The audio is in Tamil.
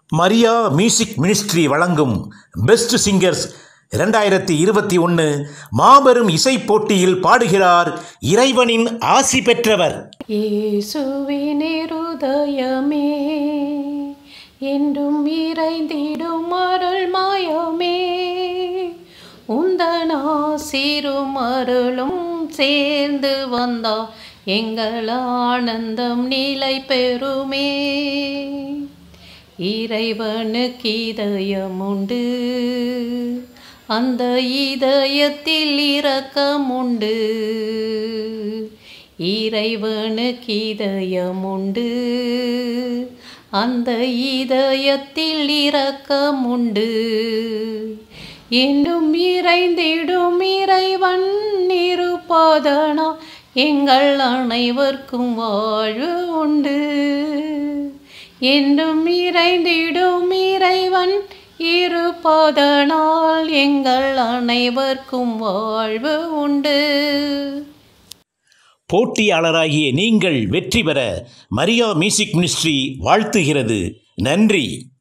மரியா மியூசிக் மினிஸ்ட்ரி வழங்கும் பெஸ்ட் சிங்கர்ஸ் இரண்டாயிரத்தி இருபத்தி ஒன்று மாபெரும் இசைப் போட்டியில் பாடுகிறார் இறைவனின் ஆசி பெற்றவர் இயேசுவின் இருதயமே என்றும் இறைந்திடும் அருள் மாயமே உந்தன் ஆசிரும் அருளும் சேர்ந்து வந்தா எங்கள் ஆனந்தம் நிலை பெறுமே இறைவனுக்கு இதயம் உண்டு அந்த இதயத்தில் இரக்கம் உண்டு இறைவனுக்கு இதயம் உண்டு அந்த இதயத்தில் இரக்கம் உண்டு என்றும் இறைந்திடும் இறைவன் இருப்பதனா எங்கள் அனைவர்க்கும் வாழ்வு உண்டு என்றும் இறைந்திடும் இறைவன் இருப்பதனால் எங்கள் அனைவர்க்கும் வாழ்வு உண்டு போட்டியாளராகிய நீங்கள் வெற்றி பெற மரியா மியூசிக் மினிஸ்ட்ரி வாழ்த்துகிறது நன்றி